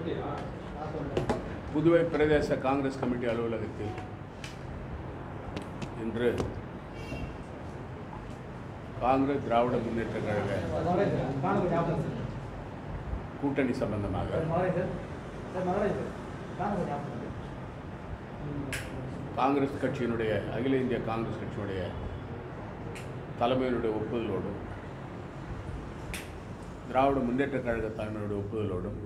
புதுவை பிரதேச காங்கிரஸ் கமிட்டி அலுவலகத்தில் இன்று காங்கிரஸ் திராவிட முன்னேற்ற கழக கூட்டணி சம்பந்தமாக காங்கிரஸ் கட்சியினுடைய அகில இந்திய காங்கிரஸ் கட்சியினுடைய தலைமையினுடைய ஒப்புதலோடும் திராவிட முன்னேற்ற கழக தலைமையுடைய ஒப்புதலோடும்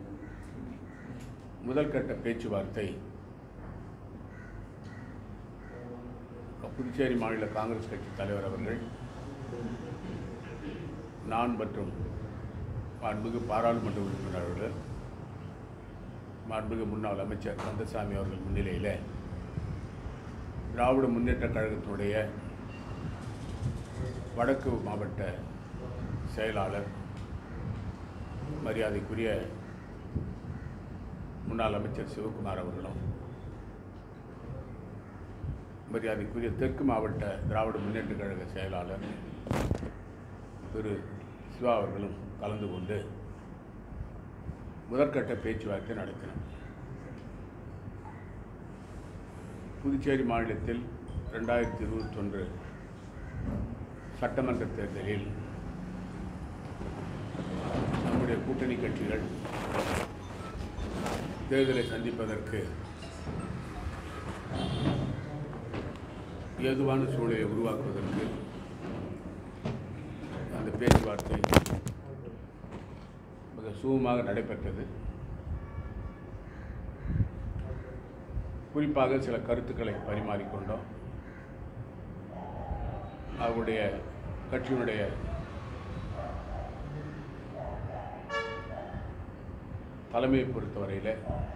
முதல் கட்ட பேச்சுவார்த்தை புதுச்சேரி மாநில காங்கிரஸ் கட்சி தலைவர் அவர்கள் நான் மற்றும் மாண்புமிகு பாராளுமன்ற உறுப்பினர் அவர்கள் மாண்புமிகு முன்னாள் அமைச்சர் கந்தசாமி அவர்கள் முன்னிலையில் திராவிட முன்னேற்ற கழகத்தினுடைய வடக்கு மாவட்ட செயலாளர் மரியாதைக்குரிய முன்னாள் அமைச்சர் சிவகுமார் அவர்களும் மரியாதைக்குரிய தெற்கு மாவட்ட திராவிட முன்னேற்ற கழக செயலாளர் திரு சிவா அவர்களும் கலந்து கொண்டு முதற்கட்ட பேச்சுவார்த்தை நடத்தினர் புதுச்சேரி மாநிலத்தில் ரெண்டாயிரத்தி இருபத்தொன்று சட்டமன்ற தேர்தலில் நம்முடைய கூட்டணி கட்சிகள் தேர்தலை சந்திப்பதற்கு ஏதுவான சூழலை உருவாக்குவதற்கு அந்த பேச்சுவார்த்தை மிக சுகமாக நடைபெற்றது குறிப்பாக சில கருத்துக்களை பரிமாறிக்கொண்டோம் அவருடைய கட்சியினுடைய தலைமையை பொறுத்தவரையில்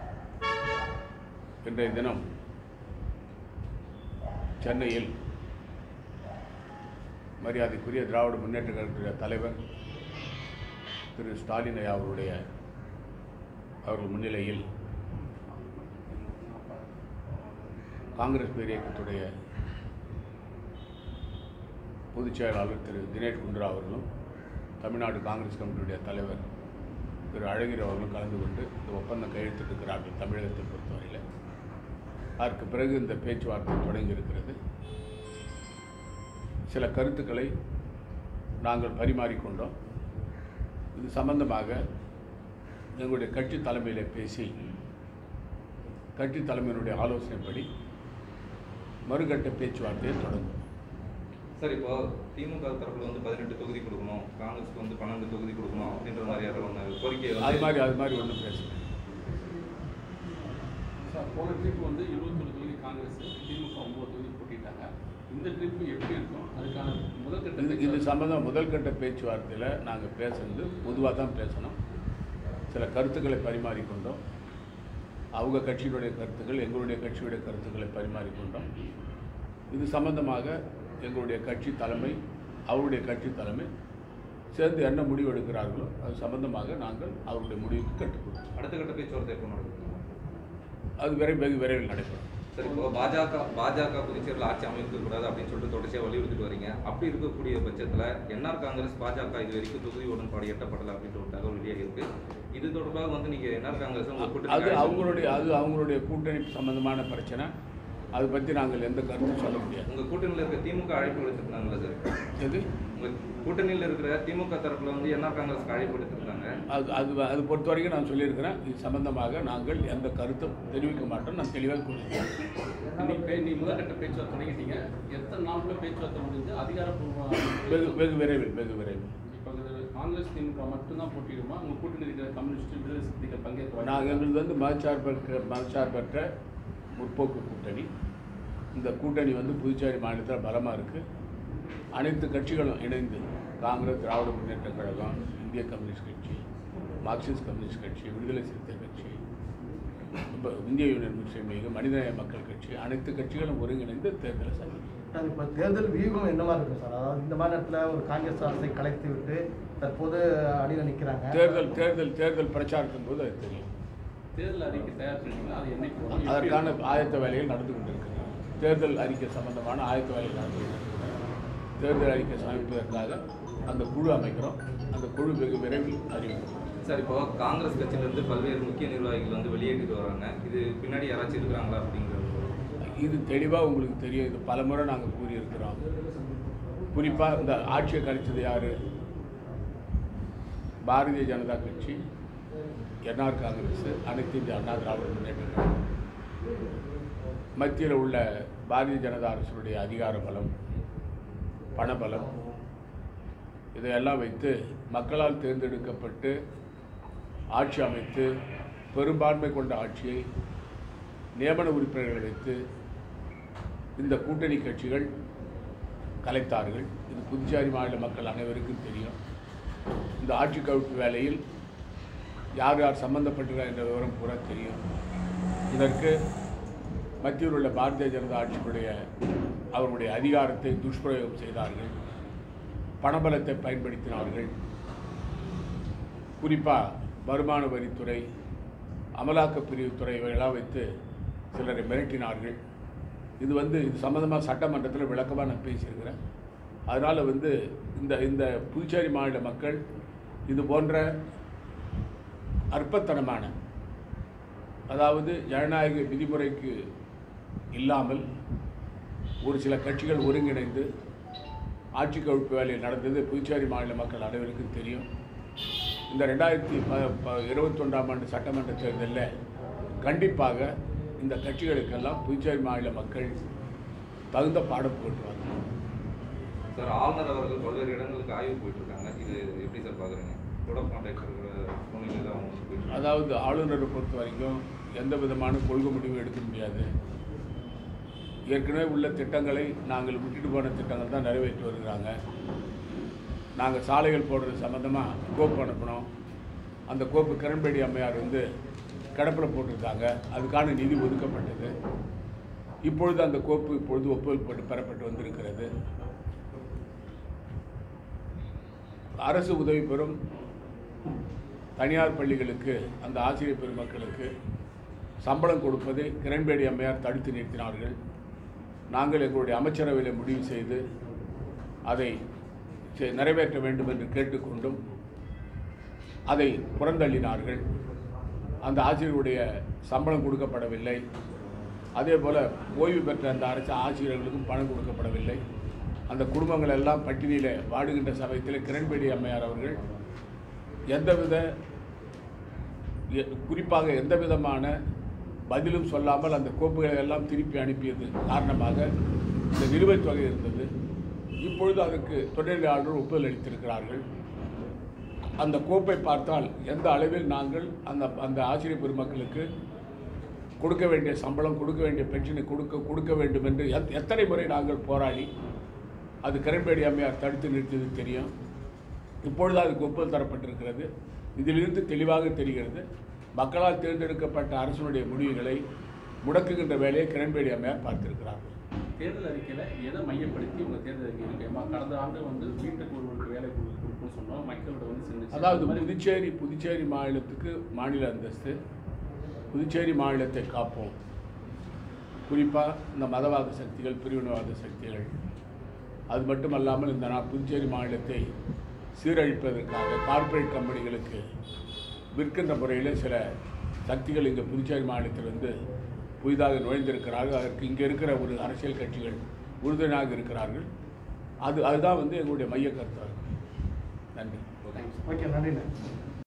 இன்றைய தினம் சென்னையில் மரியாதைக்குரிய திராவிட முன்னேற்ற கழகத்துடைய தலைவர் திரு ஸ்டாலின் ஐயா அவருடைய அவர்கள் முன்னிலையில் காங்கிரஸ் பேர் இயக்கத்துடைய பொதுச் செயலாளர் திரு தினேஷ் குண்ட்ரா அவர்களும் தமிழ்நாடு காங்கிரஸ் கமிட்டியுடைய தலைவர் திரு அழகிரி அவர்களும் கலந்து கொண்டு இந்த ஒப்பந்தம் கையெழுத்திட்டிருக்கிறார்கள் தமிழகத்தை பொறுத்தவரையில் அதற்கு பிறகு இந்த பேச்சுவார்த்தை தொடங்கி இருக்கிறது சில கருத்துக்களை நாங்கள் பரிமாறிக்கொண்டோம் இது சம்பந்தமாக எங்களுடைய கட்சி தலைமையில் பேசி கட்சி தலைமையினுடைய ஆலோசனைப்படி மறுகட்ட பேச்சுவார்த்தையை தொடங்கும் சார் இப்போ திமுக தரப்புல வந்து பதினெட்டு தொகுதி கொடுக்கணும் காங்கிரஸ்க்கு வந்து பன்னெண்டு தொகுதி கொடுக்கணும் அப்படின்ற மாதிரியான ஒன்று கோரிக்கை அது வந்து மாதிரி அது மாதிரி ஒன்றும் பேசல சார் போன ட்ரிப் வந்து இருபத்தொரு தொகுதி காங்கிரஸ் திமுக ஒம்பது தொகுதி போட்டிட்டாங்க இந்த ட்ரிப் எப்படி இருக்கும் அதுக்கான முதல் கட்ட இது இது சம்பந்தம் முதல் கட்ட பேச்சுவார்த்தையில் நாங்கள் பேசுனது பொதுவாக தான் பேசணும் சில கருத்துக்களை பரிமாறிக்கொண்டோம் அவங்க கட்சியினுடைய கருத்துக்கள் எங்களுடைய கட்சியுடைய கருத்துக்களை பரிமாறிக்கொண்டோம் இது சம்பந்தமாக எங்களுடைய கட்சி தலைமை அவருடைய கட்சி தலைமை சேர்ந்து என்ன முடிவு எடுக்கிறார்களோ அது சம்பந்தமாக நாங்கள் அவருடைய முடிவுக்கு கட்டுப்படுவோம் அடுத்த கட்ட பேச்சுவார்த்தை எப்போ நடக்கும் அது விரை வெகு விரைவில் நடைபெறும் சரி இப்போ பாஜக பாஜக புதுச்சேரியில் ஆட்சி அமைக்க கூடாது அப்படின்னு சொல்லிட்டு தொடர்ச்சியாக வலியுறுத்திட்டு வரீங்க அப்படி இருக்கக்கூடிய பட்சத்தில் என்ஆர் காங்கிரஸ் பாஜக இது வரைக்கும் தொகுதி உடன்பாடு எட்டப்படலை அப்படின்ற ஒரு தகவல் வெளியாக இருக்கு இது தொடர்பாக வந்து நீங்க என்ஆர் காங்கிரஸ் உங்க கூட்டணி அது அவங்களுடைய அது அவங்களுடைய கூட்டணி சம்பந்தமான பிரச்சனை அதை பற்றி நாங்கள் எந்த கருத்தும் சொல்ல முடியாது உங்க கூட்டணியில் இருக்க திமுக அழைப்பு விடுத்திருந்தாங்களா சார் எது உங்க கூட்டணியில் இருக்கிற திமுக தரப்புல வந்து என்ஆர் காங்கிரஸ்க்கு அழைப்பு விடுத்திருந்தாங்க அது அது அது பொறுத்த வரைக்கும் நான் சொல்லியிருக்கிறேன் இது சம்பந்தமாக நாங்கள் எந்த கருத்தும் தெரிவிக்க மாட்டோம் நான் தெளிவாக கூறுகிறேன் நீ பே நீ முதல் கட்ட பேச்சுவார்த்தை தொடங்கிட்டீங்க எத்தனை நாளுக்குள்ள பேச்சுவார்த்தை முடிஞ்சு அதிகாரப்பூர்வமாக வெகு வெகு விரைவில் வெகு விரைவில் இப்போ இது காங்கிரஸ் திமுக மட்டும்தான் போட்டிடுமா உங்க கூட்டணி இருக்கிற கம்யூனிஸ்ட் விடுதலை சிறுத்தைகள் பங்கேற்க நாங்கள் எங்களுக்கு வந்து மதச்சார்பற்ற மதச்சார்பற்ற முற்போக்கு கூட்டணி இந்த கூட்டணி வந்து புதுச்சேரி மாநிலத்தில் பலமாக இருக்குது அனைத்து கட்சிகளும் இணைந்து காங்கிரஸ் திராவிட முன்னேற்ற கழகம் இந்திய கம்யூனிஸ்ட் கட்சி மார்க்சிஸ்ட் கம்யூனிஸ்ட் கட்சி விடுதலை சிறுத்தை கட்சி இப்போ இந்திய யூனியன் முஸ்லீம் லீக் மனிதநேய மக்கள் கட்சி அனைத்து கட்சிகளும் ஒருங்கிணைந்து தேர்தலை சந்திக்கும் சார் இப்போ தேர்தல் வியூகம் என்ன மாதிரி இருக்கும் சார் அதாவது இந்த மாதிரி இடத்துல ஒரு காங்கிரஸ் அரசை கலைத்து விட்டு தற்போது அடியில் நிற்கிறாங்க தேர்தல் தேர்தல் தேர்தல் பிரச்சாரத்தின் போது அது தெரியும் தேர்தல் அறிக்கை தயார் பண்ணீங்களா அது என்னைக்கு வரும்? எப்படி அதற்கான இருக்கும்? ஆயத்த வேலைகள் நடந்து கொண்டிருக்கிறது தேர்தல் அறிக்கை சம்பந்தமான ஆயத்த வேலைகள் நடந்து கொண்டிருக்கிறது தேர்தல் அறிக்கை சமைப்பதற்காக அந்த குழு அமைக்கிறோம் அந்த குழு வெகு விரைவில் அறிவிக்கப்படும் சார் இப்போ காங்கிரஸ் கட்சியிலேருந்து பல்வேறு முக்கிய நிர்வாகிகள் வந்து வெளியேற்றிட்டு வராங்க இது பின்னாடி யாராச்சும் இருக்கிறாங்களா அப்படிங்கிறது இது தெளிவாக உங்களுக்கு தெரியும் இது பலமுறை நாங்கள் கூறியிருக்கிறோம் குறிப்பாக இந்த ஆட்சியை கழிச்சது யார் பாரதிய ஜனதா கட்சி என்ஆர் காங்கிரஸ் அனைத்து இந்திய அண்ணா திராவிட முன்னேற்ற கழகம் மத்தியில் உள்ள பாரதிய ஜனதா அரசுடைய அதிகார பலம் பணபலம் இதையெல்லாம் வைத்து மக்களால் தேர்ந்தெடுக்கப்பட்டு ஆட்சி அமைத்து பெரும்பான்மை கொண்ட ஆட்சியை நியமன உறுப்பினர்களை வைத்து இந்த கூட்டணி கட்சிகள் கலைத்தார்கள் இது புதுச்சேரி மாநில மக்கள் அனைவருக்கும் தெரியும் இந்த ஆட்சி கவிழ்ப்பு வேலையில் யார் யார் சம்பந்தப்பட்டிருக்கார் என்ற விவரம் பூரா தெரியும் இதற்கு மத்தியில் உள்ள பாரதிய ஜனதா ஆட்சியினுடைய அவர்களுடைய அதிகாரத்தை துஷ்பிரயோகம் செய்தார்கள் பணபலத்தை பயன்படுத்தினார்கள் குறிப்பாக வருமான வரித்துறை அமலாக்கப் பிரிவுத்துறை இவையெல்லாம் வைத்து சிலரை மிரட்டினார்கள் இது வந்து இது சம்மந்தமாக சட்டமன்றத்தில் விளக்கமாக நான் பேசியிருக்கிறேன் அதனால் வந்து இந்த இந்த புதுச்சேரி மாநில மக்கள் இது போன்ற அற்பத்தனமான அதாவது ஜனநாயக விதிமுறைக்கு இல்லாமல் ஒரு சில கட்சிகள் ஒருங்கிணைந்து ஆட்சி கவிழ்ப்பு வேலை நடந்தது புதுச்சேரி மாநில மக்கள் அனைவருக்கும் தெரியும் இந்த ரெண்டாயிரத்தி ப ப இருபத்தொன்றாம் ஆண்டு சட்டமன்ற தேர்தலில் கண்டிப்பாக இந்த கட்சிகளுக்கெல்லாம் புதுச்சேரி மாநில மக்கள் தகுந்த பாடம் போட்டுவாங்க சார் ஆளுநர் அவர்கள் பல்வேறு இடங்களுக்கு ஆய்வு போயிட்டு இருக்காங்க இது எப்படி சார் பார்க்குறீங்க தொடர் கான்டாக்ட் இருக்கிற சூழ்நிலையில் அவங்க போயிட்டு இருக்காங்க. அதாவது ஆளுநரை பொறுத்த வரைக்கும் எந்த விதமான கொள்கை முடிவும் எடுக்க முடியாது ஏற்கனவே உள்ள திட்டங்களை நாங்கள் விட்டுட்டு போன திட்டங்கள் தான் நிறைவேற்றி வருகிறாங்க நாங்கள் சாலைகள் போடுறது சம்மந்தமாக கோப்பு அனுப்பினோம் அந்த கோப்பு கிரண்பேடி அம்மையார் வந்து கிடப்பில் போட்டிருக்காங்க அதுக்கான நிதி ஒதுக்கப்பட்டது இப்பொழுது அந்த கோப்பு இப்பொழுது ஒப்புதல் போட்டு பெறப்பட்டு வந்திருக்கிறது அரசு உதவி பெறும் தனியார் பள்ளிகளுக்கு அந்த ஆசிரியர் பெருமக்களுக்கு சம்பளம் கொடுப்பதை கிரண்பேடி அம்மையார் தடுத்து நிறுத்தினார்கள் நாங்கள் எங்களுடைய அமைச்சரவையில் முடிவு செய்து அதை செ- நிறைவேற்ற வேண்டும் என்று கேட்டுக்கொண்டும் அதை புறந்தள்ளினார்கள் அந்த ஆசிரியருடைய சம்பளம் கொடுக்கப்படவில்லை அதே போல் ஓய்வு பெற்ற அந்த அரசு ஆசிரியர்களுக்கும் பணம் கொடுக்கப்படவில்லை அந்த குடும்பங்கள் எல்லாம் பட்டினியில் வாடுகின்ற சமயத்தில் கிரண்பேடி அம்மையார் அவர்கள் எந்தவித எ- குறிப்பாக எந்த விதமான பதிலும் சொல்லாமல் அந்த கோப்புகளை எல்லாம் திருப்பி அனுப்பியது காரணமாக இந்த நிலுவைத் தொகை இருந்தது இப்பொழுது அதற்கு துணைநிலை ஆளுநர் ஒப்புதல் அளித்திருக்கிறார்கள் அந்த கோப்பை பார்த்தால் எந்த அளவில் நாங்கள் அந்த அந்த ஆசிரியர் பெருமக்களுக்கு கொடுக்க வேண்டிய சம்பளம் கொடுக்க வேண்டிய பென்ஷனை கொடுக்க கொடுக்க வேண்டும் என்று எத்- எத்தனை முறை நாங்கள் போராடி அது கிரண்பேடி அம்மையார் தடுத்து நிறுத்தியது தெரியும் இப்பொழுது அதுக்கு ஒப்புதல் தரப்பட்டிருக்கிறது இதிலிருந்து தெளிவாக தெரிகிறது மக்களால் தேர்ந்தெடுக்கப்பட்ட அரசனுடைய முடிவுகளை முடக்குகின்ற வேலையை கிரண்பேடி அம்மையார் பார்த்திருக்கிறார்கள் தேர்தல் அறிக்கையில் எதை மையப்படுத்தி உங்கள் தேர்தல் அறிக்கை இருக்கு ஏமா கடந்த ஆண்டு வந்து வீட்டுக்கு ஒருவருக்கு வேலை கொடு- கொடுப்போம்னு சொன்னோம் மக்களோட வந்து சிந்திச்சு அதாவது அந்த மாதிரி புதுச்சேரி புதுச்சேரி மாநிலத்துக்கு மாநில அந்தஸ்து புதுச்சேரி மாநிலத்தை காப்போம் குறிப்பாக இந்த மதவாத சக்திகள் பிரிவினவாத சக்திகள் அது மட்டுமல்லாமல் இந்த நா புதுச்சேரி மாநிலத்தை சீரழிப்பதற்காக கார்ப்பரேட் கம்பெனிகளுக்கு விற்கின்ற முறையில் சில சக்திகள் இங்கே புதுச்சேரி மாநிலத்தில் வந்து புதிதாக நுழைந்திருக்கிறார்கள் அதற்கு இங்கே இருக்கிற ஒரு அரசியல் கட்சிகள் உறுதுணையாக இருக்கிறார்கள் அது அதுதான் வந்து எங்களுடைய மைய கருத்தாக இருக்கும் நன்றி ஓகே நன்றிண்ணே